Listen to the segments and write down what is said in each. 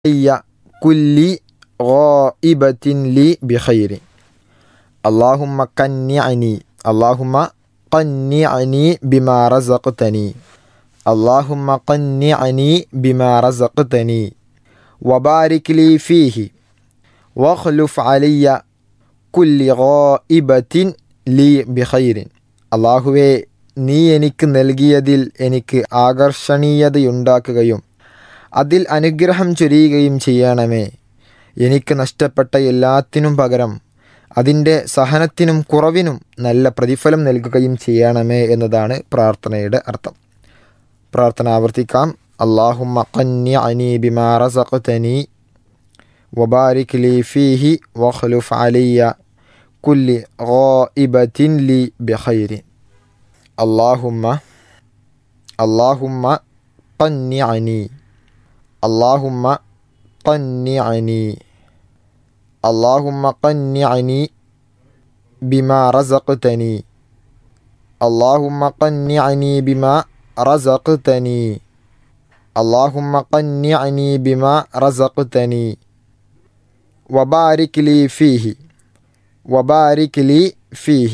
هي كل غائبة لي بخير اللهم قنعني اللهم قنعني بما رزقتني اللهم قنعني بما رزقتني وبارك لي فيه واخلف علي كل غائبة لي بخير അള്ളാഹുവെ നീ എനിക്ക് നൽകിയതിൽ എനിക്ക് ആകർഷണീയതയുണ്ടാക്കുകയും അതിൽ അനുഗ്രഹം ചൊരിയുകയും ചെയ്യണമേ എനിക്ക് നഷ്ടപ്പെട്ട എല്ലാത്തിനും പകരം അതിൻ്റെ സഹനത്തിനും കുറവിനും നല്ല പ്രതിഫലം നൽകുകയും ചെയ്യണമേ എന്നതാണ് പ്രാർത്ഥനയുടെ അർത്ഥം പ്രാർത്ഥന ആവർത്തിക്കാം അള്ളാഹുമ്മ ഖന്നി അനി ബിമാ റസഖ്തനി വബാരിക് ലി ഫീഹി വഖ്ലുഫ് അലിയ കുല്ലി ഗായിബത്തിൻ ലി ബിഖൈരിൻ അള്ളാഹുമ്മ അള്ളാഹുമ്മ ഖന്നി അനി അള്ളാഹുമ്മ ഖന്നി അനി اللهم قنعني بما رزقتني اللهم قنعني بما رزقتني اللهم قنعني بما رزقتني وبارك لي فيه وبارك لي فيه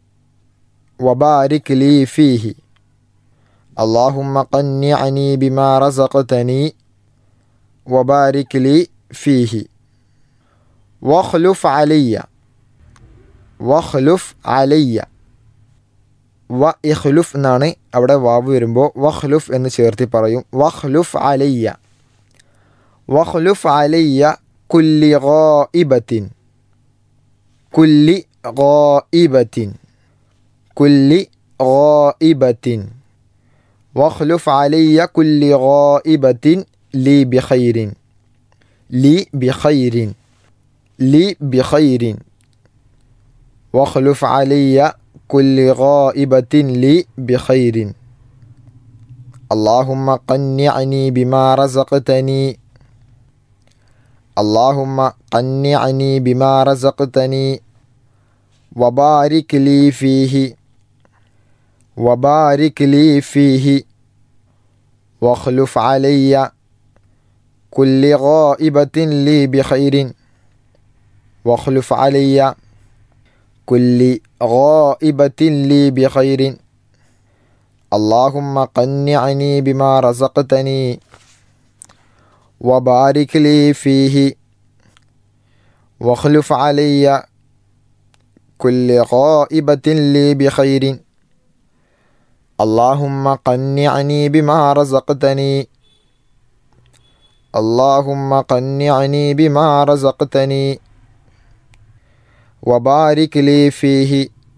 وبارك لي فيه اللهم قنعني بما رزقتني وبارك لي فيه വഖ്ലുഫ് അലയ്യ വഖ്ലുഫ് അലയ്യ വ ഇഖ്ലുഫ് എന്നാണ് അവിടെ വാവ് വരുമ്പോൾ വഖ്ലുഫ് എന്ന് ചേർത്തി പറയും വഖ്ലുഫ് അലയ്യ വഖ്ലുഫ് അലയ്യ കുല്ലി ഗായിബത്തിൻ കുല്ലി ഗായിബത്തിൻ കുല്ലി ഗായിബത്തിൻ വഖ്ലുഫ് അലയ്യ കുല്ലി ഗായിബത്തിൻ ലി ബിഖൈരിൻ ലി ബിഖൈരിൻ لي بخير واخلف علي كل غائبة لي بخير اللهم قنعني بما رزقتني اللهم قنعني بما رزقتني وبارك لي فيه وبارك لي فيه واخلف علي كل غائبة لي بخير واخلف علي كل غائبة لي بخير اللهم قنعني بما رزقتني وبارك لي فيه واخلف علي كل غائبة لي بخير اللهم قنعني بما رزقتني اللهم قنعني بما رزقتني وبارك لي فيه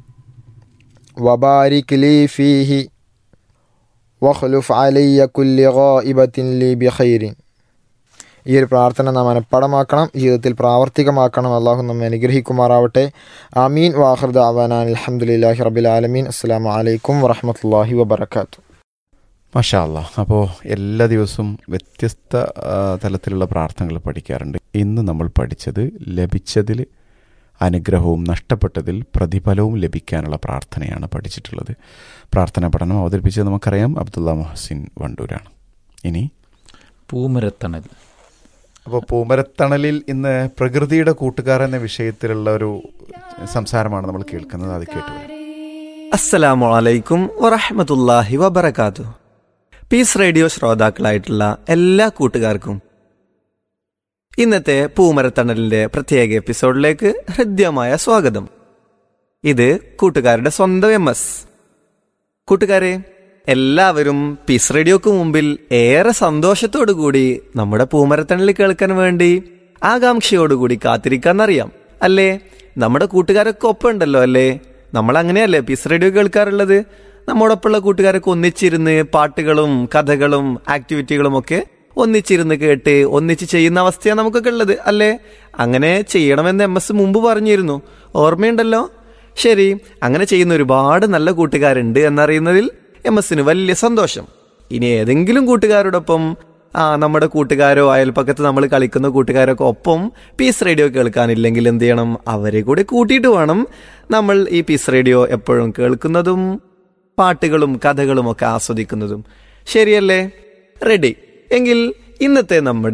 وبارك لي فيه واخلف علي كل غائبة لي بخير ഈ ഒരു പ്രാർത്ഥന നാം മനഃപ്പാടമാക്കണം ജീവിതത്തിൽ പ്രാവർത്തികമാക്കണം അള്ളാഹു നമ്മെ അനുഗ്രഹിക്കുമാറാവട്ടെ ആമീൻ വാഹൃദ അവാനാൻ അലഹമുല്ലാഹി റബിൽ ആലമീൻ അസ്സാം വലൈക്കും വറഹമത്തല്ലാഹി വബർക്കാത്തു മാഷാ അല്ലാ അപ്പോൾ എല്ലാ ദിവസവും വ്യത്യസ്ത ആ, തലത്തിലുള്ള പ്രാർത്ഥനകൾ പഠിക്കാറുണ്ട് ഇന്ന് നമ്മൾ പഠിച്ചത് ലഭിച്ചതിൽ അനുഗ്രഹവും നഷ്ടപ്പെട്ടതിൽ പ്രതിഫലവും ലഭിക്കാനുള്ള പ്രാർത്ഥനയാണ് പഠിച്ചിട്ടുള്ളത് പ്രാർത്ഥന പഠനം അവതരിപ്പിച്ചത് നമുക്കറിയാം അബ്ദുള്ള മൊഹസിൻ വണ്ടൂരാണ് ഇനി പൂമരത്തണൽ അപ്പോൾ പൂമരത്തണലിൽ ഇന്ന് പ്രകൃതിയുടെ കൂട്ടുകാർ എന്ന വിഷയത്തിലുള്ള ഒരു സംസാരമാണ് നമ്മൾ കേൾക്കുന്നത് അത് കേട്ടുവരാം അസ്സലാമു അലൈക്കും വറഹ്മത്തുള്ളാഹി വബറകാതു പീസ് റേഡിയോ ശ്രോതാക്കളായിട്ടുള്ള എല്ലാ കൂട്ടുകാർക്കും ഇന്നത്തെ പൂമരത്തണലിന്റെ പ്രത്യേക എപ്പിസോഡിലേക്ക് ഹൃദ്യമായ സ്വാഗതം ഇത് കൂട്ടുകാരുടെ സ്വന്തം എം എസ് കൂട്ടുകാരെ എല്ലാവരും പീസ് റേഡിയോക്ക് മുമ്പിൽ ഏറെ സന്തോഷത്തോടു കൂടി നമ്മുടെ പൂമരത്തണൽ കേൾക്കാൻ വേണ്ടി ആകാംക്ഷയോടുകൂടി കാത്തിരിക്കാന്നറിയാം അല്ലേ നമ്മുടെ കൂട്ടുകാരൊക്കെ ഒപ്പം ഉണ്ടല്ലോ അല്ലേ നമ്മൾ അങ്ങനെയല്ലേ പീസ് റേഡിയോ കേൾക്കാറുള്ളത് നമ്മോടൊപ്പമുള്ള കൂട്ടുകാരൊക്കെ ഒന്നിച്ചിരുന്ന് പാട്ടുകളും കഥകളും ആക്ടിവിറ്റികളും ഒക്കെ ഒന്നിച്ചിരുന്ന് കേട്ട് ഒന്നിച്ച് ചെയ്യുന്ന അവസ്ഥയാണ് നമുക്കൊക്കെ ഉള്ളത് അല്ലേ അങ്ങനെ ചെയ്യണമെന്ന് എം എസ് മുമ്പ് പറഞ്ഞിരുന്നു ഓർമ്മയുണ്ടല്ലോ ശരി അങ്ങനെ ചെയ്യുന്ന ഒരുപാട് നല്ല കൂട്ടുകാരുണ്ട് എന്നറിയുന്നതിൽ എം എസിന് വലിയ സന്തോഷം ഇനി ഏതെങ്കിലും കൂട്ടുകാരോടൊപ്പം ആ നമ്മുടെ കൂട്ടുകാരോ അയൽപ്പക്കത്ത് നമ്മൾ കളിക്കുന്ന കൂട്ടുകാരൊക്കെ ഒപ്പം പീസ് റേഡിയോ കേൾക്കാനില്ലെങ്കിൽ എന്ത് ചെയ്യണം അവരെ കൂടി കൂട്ടിയിട്ട് വേണം നമ്മൾ ഈ പീസ് റേഡിയോ എപ്പോഴും കേൾക്കുന്നതും പാട്ടുകളും കഥകളും ഒക്കെ ആസ്വദിക്കുന്നതും ശരിയല്ലേ റെഡി എങ്കിൽ ഇന്നത്തെ നമ്മുടെ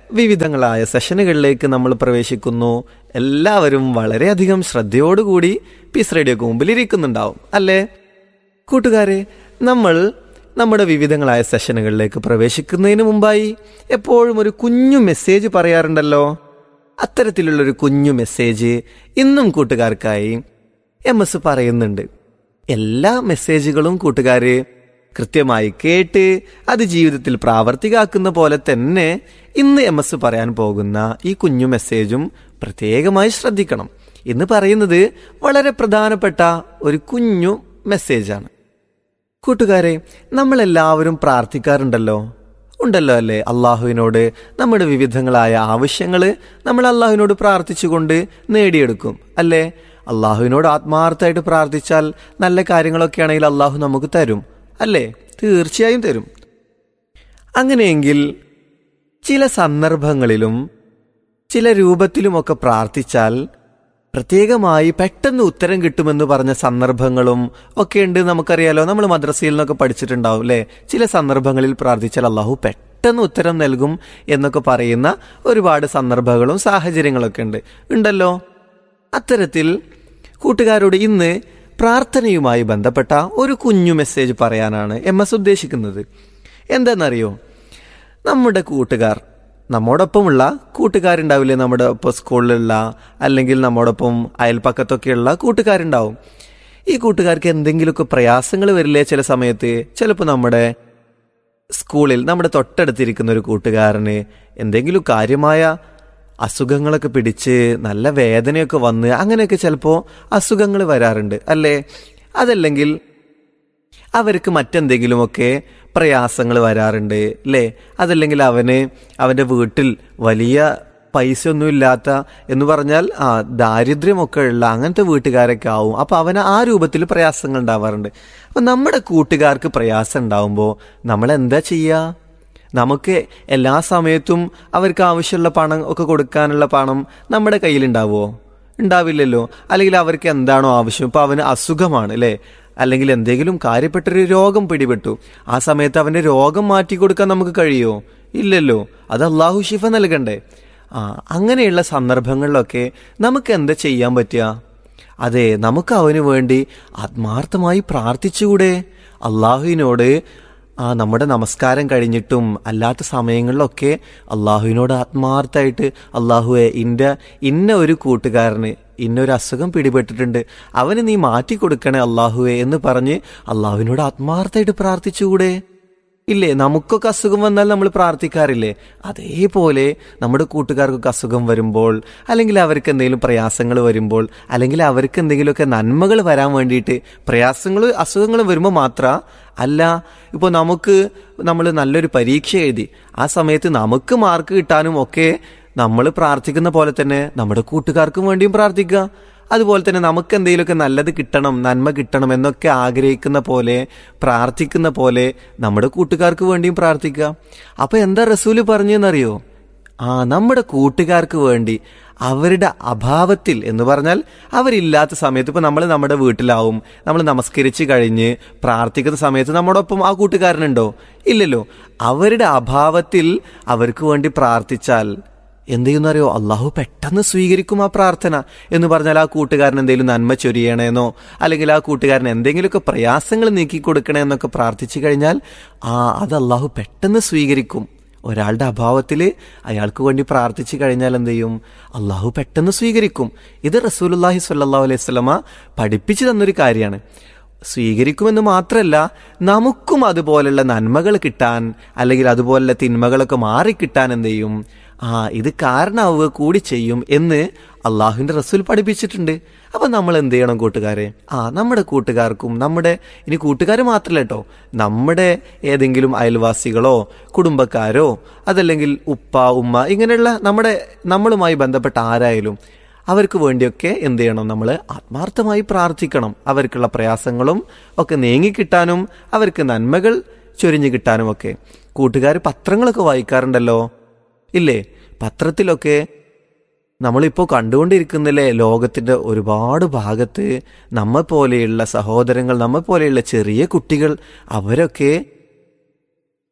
വിവിധങ്ങളായ സെഷനുകളിലേക്ക് നമ്മൾ പ്രവേശിക്കുന്നു എല്ലാവരും വളരെയധികം ശ്രദ്ധയോടുകൂടി പീസ് റേഡിയോക്ക് മുമ്പിൽ ഇരിക്കുന്നുണ്ടാവും അല്ലേ കൂട്ടുകാരെ നമ്മൾ നമ്മുടെ വിവിധങ്ങളായ സെഷനുകളിലേക്ക് പ്രവേശിക്കുന്നതിന് മുമ്പായി എപ്പോഴും ഒരു കുഞ്ഞു മെസ്സേജ് പറയാറുണ്ടല്ലോ അത്തരത്തിലുള്ളൊരു കുഞ്ഞു മെസ്സേജ് ഇന്നും കൂട്ടുകാർക്കായി എം എസ് പറയുന്നുണ്ട് എല്ലാ മെസ്സേജുകളും കൂട്ടുകാര് കൃത്യമായി കേട്ട് അത് ജീവിതത്തിൽ പ്രാവർത്തികാക്കുന്ന പോലെ തന്നെ ഇന്ന് എം എസ് പറയാൻ പോകുന്ന ഈ കുഞ്ഞു മെസ്സേജും പ്രത്യേകമായി ശ്രദ്ധിക്കണം ഇന്ന് പറയുന്നത് വളരെ പ്രധാനപ്പെട്ട ഒരു കുഞ്ഞു മെസ്സേജാണ് കൂട്ടുകാരെ നമ്മളെല്ലാവരും പ്രാർത്ഥിക്കാറുണ്ടല്ലോ ഉണ്ടല്ലോ അല്ലേ അള്ളാഹുവിനോട് നമ്മുടെ വിവിധങ്ങളായ ആവശ്യങ്ങൾ നമ്മൾ അള്ളാഹുവിനോട് പ്രാർത്ഥിച്ചുകൊണ്ട് നേടിയെടുക്കും അല്ലേ അള്ളാഹുവിനോട് ആത്മാർത്ഥമായിട്ട് പ്രാർത്ഥിച്ചാൽ നല്ല കാര്യങ്ങളൊക്കെ ആണെങ്കിൽ അള്ളാഹു നമുക്ക് തരും അല്ലേ തീർച്ചയായും തരും അങ്ങനെയെങ്കിൽ ചില സന്ദർഭങ്ങളിലും ചില രൂപത്തിലുമൊക്കെ പ്രാർത്ഥിച്ചാൽ പ്രത്യേകമായി പെട്ടെന്ന് ഉത്തരം കിട്ടുമെന്ന് പറഞ്ഞ സന്ദർഭങ്ങളും ഒക്കെ ഉണ്ട് നമുക്കറിയാലോ നമ്മൾ മദ്രസയിൽ നിന്നൊക്കെ പഠിച്ചിട്ടുണ്ടാവും അല്ലേ ചില സന്ദർഭങ്ങളിൽ പ്രാർത്ഥിച്ചാൽ അള്ളാഹു പെട്ടെന്ന് ഉത്തരം നൽകും എന്നൊക്കെ പറയുന്ന ഒരുപാട് സന്ദർഭങ്ങളും സാഹചര്യങ്ങളൊക്കെ ഉണ്ട് ഉണ്ടല്ലോ അത്തരത്തിൽ കൂട്ടുകാരോട് ഇന്ന് പ്രാർത്ഥനയുമായി ബന്ധപ്പെട്ട ഒരു കുഞ്ഞു മെസ്സേജ് പറയാനാണ് എം എസ് ഉദ്ദേശിക്കുന്നത് എന്താണെന്നറിയോ നമ്മുടെ കൂട്ടുകാർ നമ്മോടൊപ്പമുള്ള കൂട്ടുകാരുണ്ടാവില്ലേ നമ്മുടെ ഒപ്പം സ്കൂളിലുള്ള അല്ലെങ്കിൽ നമ്മോടൊപ്പം അയൽപ്പക്കത്തൊക്കെയുള്ള കൂട്ടുകാരുണ്ടാവും ഈ കൂട്ടുകാർക്ക് എന്തെങ്കിലുമൊക്കെ പ്രയാസങ്ങൾ വരില്ലേ ചില സമയത്ത് ചിലപ്പോൾ നമ്മുടെ സ്കൂളിൽ നമ്മുടെ തൊട്ടടുത്തിരിക്കുന്ന ഒരു കൂട്ടുകാരന് എന്തെങ്കിലും കാര്യമായ അസുഖങ്ങളൊക്കെ പിടിച്ച് നല്ല വേദനയൊക്കെ വന്ന് അങ്ങനെയൊക്കെ ചിലപ്പോൾ അസുഖങ്ങൾ വരാറുണ്ട് അല്ലേ അതല്ലെങ്കിൽ അവർക്ക് മറ്റെന്തെങ്കിലുമൊക്കെ പ്രയാസങ്ങൾ വരാറുണ്ട് അല്ലേ അതല്ലെങ്കിൽ അവന് അവൻ്റെ വീട്ടിൽ വലിയ പൈസ ഒന്നും ഇല്ലാത്ത എന്ന് പറഞ്ഞാൽ ആ ദാരിദ്ര്യമൊക്കെ ഉള്ള അങ്ങനത്തെ വീട്ടുകാരൊക്കെ ആവും അപ്പൊ അവന് ആ രൂപത്തിൽ പ്രയാസങ്ങൾ ഉണ്ടാവാറുണ്ട് അപ്പൊ നമ്മുടെ കൂട്ടുകാർക്ക് പ്രയാസം ഉണ്ടാവുമ്പോൾ നമ്മൾ എന്താ ചെയ്യുക നമുക്ക് എല്ലാ സമയത്തും അവർക്ക് ആവശ്യമുള്ള പണം ഒക്കെ കൊടുക്കാനുള്ള പണം നമ്മുടെ കയ്യിലുണ്ടാവുമോ ഉണ്ടാവില്ലല്ലോ അല്ലെങ്കിൽ അവർക്ക് എന്താണോ ആവശ്യം ഇപ്പൊ അവന് അസുഖമാണ് അല്ലേ അല്ലെങ്കിൽ എന്തെങ്കിലും കാര്യപ്പെട്ടൊരു രോഗം പിടിപെട്ടു ആ സമയത്ത് അവന്റെ രോഗം മാറ്റി കൊടുക്കാൻ നമുക്ക് കഴിയുമോ ഇല്ലല്ലോ അത് അള്ളാഹു ഷിഫ നൽകണ്ടേ ആ അങ്ങനെയുള്ള സന്ദർഭങ്ങളിലൊക്കെ നമുക്ക് എന്താ ചെയ്യാൻ പറ്റുക അതെ നമുക്ക് അവന് വേണ്ടി ആത്മാർത്ഥമായി പ്രാർത്ഥിച്ചുകൂടെ അള്ളാഹുവിനോട് ആ നമ്മുടെ നമസ്കാരം കഴിഞ്ഞിട്ടും അല്ലാത്ത സമയങ്ങളിലൊക്കെ അള്ളാഹുവിനോട് ആത്മാർത്ഥമായിട്ട് അള്ളാഹുവെ ഇൻ്റെ ഇന്ന ഒരു കൂട്ടുകാരന് ഇന്നൊരു അസുഖം പിടിപെട്ടിട്ടുണ്ട് അവന് നീ മാറ്റി കൊടുക്കണേ അള്ളാഹുവെ എന്ന് പറഞ്ഞ് അള്ളാഹുവിനോട് ആത്മാർത്ഥമായിട്ട് പ്രാർത്ഥിച്ചുകൂടെ ഇല്ലേ നമുക്കൊക്കെ അസുഖം വന്നാൽ നമ്മൾ പ്രാർത്ഥിക്കാറില്ലേ അതേപോലെ നമ്മുടെ കൂട്ടുകാർക്കൊക്കെ അസുഖം വരുമ്പോൾ അല്ലെങ്കിൽ അവർക്ക് എന്തെങ്കിലും പ്രയാസങ്ങൾ വരുമ്പോൾ അല്ലെങ്കിൽ അവർക്ക് എന്തെങ്കിലുമൊക്കെ നന്മകൾ വരാൻ വേണ്ടിയിട്ട് പ്രയാസങ്ങൾ അസുഖങ്ങൾ വരുമ്പോൾ മാത്ര അല്ല ഇപ്പോൾ നമുക്ക് നമ്മൾ നല്ലൊരു പരീക്ഷ എഴുതി ആ സമയത്ത് നമുക്ക് മാർക്ക് കിട്ടാനും ഒക്കെ നമ്മൾ പ്രാർത്ഥിക്കുന്ന പോലെ തന്നെ നമ്മുടെ കൂട്ടുകാർക്കും വേണ്ടിയും പ്രാർത്ഥിക്കുക അതുപോലെ തന്നെ നമുക്ക് എന്തെങ്കിലുമൊക്കെ നല്ലത് കിട്ടണം നന്മ കിട്ടണം എന്നൊക്കെ ആഗ്രഹിക്കുന്ന പോലെ പ്രാർത്ഥിക്കുന്ന പോലെ നമ്മുടെ കൂട്ടുകാർക്ക് വേണ്ടിയും പ്രാർത്ഥിക്കുക അപ്പൊ എന്താ റസൂല് പറഞ്ഞെന്നറിയോ ആ നമ്മുടെ കൂട്ടുകാർക്ക് വേണ്ടി അവരുടെ അഭാവത്തിൽ എന്ന് പറഞ്ഞാൽ അവരില്ലാത്ത സമയത്ത് ഇപ്പൊ നമ്മൾ നമ്മുടെ വീട്ടിലാവും നമ്മൾ നമസ്കരിച്ച് കഴിഞ്ഞ് പ്രാർത്ഥിക്കുന്ന സമയത്ത് നമ്മോടൊപ്പം ആ കൂട്ടുകാരനുണ്ടോ ഇല്ലല്ലോ അവരുടെ അഭാവത്തിൽ അവർക്ക് വേണ്ടി പ്രാർത്ഥിച്ചാൽ എന്ത് ചെയ്യുന്നറിയോ അള്ളാഹു പെട്ടെന്ന് സ്വീകരിക്കും ആ പ്രാർത്ഥന എന്ന് പറഞ്ഞാൽ ആ കൂട്ടുകാരൻ എന്തെങ്കിലും നന്മ ചൊരിയണേന്നോ അല്ലെങ്കിൽ ആ കൂട്ടുകാരൻ എന്തെങ്കിലുമൊക്കെ പ്രയാസങ്ങൾ നീക്കി കൊടുക്കണേ എന്നൊക്കെ പ്രാർത്ഥിച്ചു കഴിഞ്ഞാൽ ആ അത് അള്ളാഹു പെട്ടെന്ന് സ്വീകരിക്കും ഒരാളുടെ അഭാവത്തിൽ അയാൾക്ക് വേണ്ടി പ്രാർത്ഥിച്ചു കഴിഞ്ഞാൽ എന്ത് ചെയ്യും അള്ളാഹു പെട്ടെന്ന് സ്വീകരിക്കും ഇത് റസൂലുല്ലാഹി സ്വല്ലല്ലാഹു അലൈഹി സ്വലമ പഠിപ്പിച്ചു തന്നൊരു കാര്യമാണ് സ്വീകരിക്കുമെന്ന് മാത്രമല്ല നമുക്കും അതുപോലുള്ള നന്മകൾ കിട്ടാൻ അല്ലെങ്കിൽ അതുപോലുള്ള തിന്മകളൊക്കെ മാറിക്കിട്ടാൻ എന്ത് ചെയ്യും ആ ഇത് കാരണമാവുക കൂടി ചെയ്യും എന്ന് അള്ളാഹുവിന്റെ റസൂൽ പഠിപ്പിച്ചിട്ടുണ്ട് അപ്പൊ നമ്മൾ എന്ത് ചെയ്യണം കൂട്ടുകാരെ ആ നമ്മുടെ കൂട്ടുകാർക്കും നമ്മുടെ ഇനി കൂട്ടുകാർ മാത്രമല്ല കേട്ടോ നമ്മുടെ ഏതെങ്കിലും അയൽവാസികളോ കുടുംബക്കാരോ അതല്ലെങ്കിൽ ഉപ്പ ഉമ്മ ഇങ്ങനെയുള്ള നമ്മുടെ നമ്മളുമായി ബന്ധപ്പെട്ട ആരായാലും അവർക്ക് വേണ്ടിയൊക്കെ എന്ത് ചെയ്യണം നമ്മൾ ആത്മാർത്ഥമായി പ്രാർത്ഥിക്കണം അവർക്കുള്ള പ്രയാസങ്ങളും ഒക്കെ നീങ്ങിക്കിട്ടാനും അവർക്ക് നന്മകൾ ചൊരിഞ്ഞു കിട്ടാനും ഒക്കെ കൂട്ടുകാർ പത്രങ്ങളൊക്കെ വായിക്കാറുണ്ടല്ലോ ഇല്ലേ പത്രത്തിലൊക്കെ നമ്മളിപ്പോൾ കണ്ടുകൊണ്ടിരിക്കുന്നില്ലേ ലോകത്തിന്റെ ഒരുപാട് ഭാഗത്ത് നമ്മെ പോലെയുള്ള സഹോദരങ്ങൾ നമ്മെ പോലെയുള്ള ചെറിയ കുട്ടികൾ അവരൊക്കെ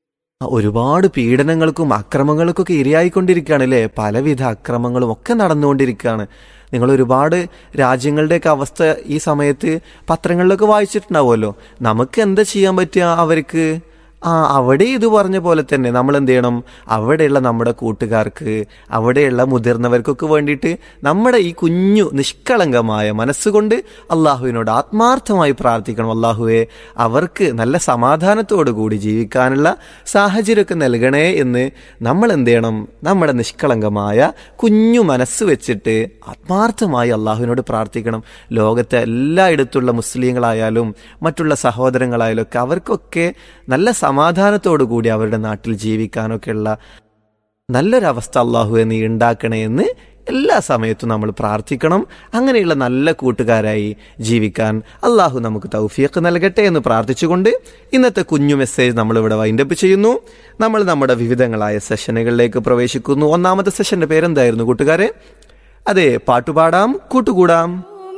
ഒരുപാട് പീഡനങ്ങൾക്കും അക്രമങ്ങൾക്കൊക്കെ ഇരയായിക്കൊണ്ടിരിക്കുകയാണ് അല്ലേ പലവിധ അക്രമങ്ങളും ഒക്കെ നടന്നുകൊണ്ടിരിക്കുകയാണ് നിങ്ങൾ ഒരുപാട് രാജ്യങ്ങളുടെയൊക്കെ അവസ്ഥ ഈ സമയത്ത് പത്രങ്ങളിലൊക്കെ വായിച്ചിട്ടുണ്ടാവുമല്ലോ നമുക്ക് എന്താ ചെയ്യാൻ പറ്റുക അവർക്ക് ആ അവിടെ ഇത് പറഞ്ഞ പോലെ തന്നെ നമ്മൾ എന്ത് ചെയ്യണം അവിടെയുള്ള നമ്മുടെ കൂട്ടുകാർക്ക് അവിടെയുള്ള മുതിർന്നവർക്കൊക്കെ വേണ്ടിയിട്ട് നമ്മുടെ ഈ കുഞ്ഞു നിഷ്കളങ്കമായ മനസ്സുകൊണ്ട് അള്ളാഹുവിനോട് ആത്മാർത്ഥമായി പ്രാർത്ഥിക്കണം അള്ളാഹുവെ അവർക്ക് നല്ല സമാധാനത്തോടു കൂടി ജീവിക്കാനുള്ള സാഹചര്യമൊക്കെ നൽകണേ എന്ന് നമ്മൾ എന്ത് ചെയ്യണം നമ്മുടെ നിഷ്കളങ്കമായ കുഞ്ഞു മനസ്സ് വെച്ചിട്ട് ആത്മാർത്ഥമായി അള്ളാഹുവിനോട് പ്രാർത്ഥിക്കണം ലോകത്തെ എല്ലായിടത്തുള്ള മുസ്ലിങ്ങളായാലും മറ്റുള്ള സഹോദരങ്ങളായാലും ഒക്കെ അവർക്കൊക്കെ നല്ല സമാധാനത്തോടു കൂടി അവരുടെ നാട്ടിൽ ജീവിക്കാനൊക്കെയുള്ള നല്ലൊരവസ്ഥ അള്ളാഹുവെ നീ ഉണ്ടാക്കണേ എന്ന് എല്ലാ സമയത്തും നമ്മൾ പ്രാർത്ഥിക്കണം അങ്ങനെയുള്ള നല്ല കൂട്ടുകാരായി ജീവിക്കാൻ അള്ളാഹു നമുക്ക് തൗഫീഖ് നൽകട്ടെ എന്ന് പ്രാർത്ഥിച്ചുകൊണ്ട് ഇന്നത്തെ കുഞ്ഞു മെസ്സേജ് നമ്മളിവിടെ വൈൻഡപ്പ് ചെയ്യുന്നു നമ്മൾ നമ്മുടെ വിവിധങ്ങളായ സെഷനുകളിലേക്ക് പ്രവേശിക്കുന്നു ഒന്നാമത്തെ സെഷന്റെ പേരെന്തായിരുന്നു കൂട്ടുകാരെ അതെ പാട്ടുപാടാം കൂട്ടുകൂടാം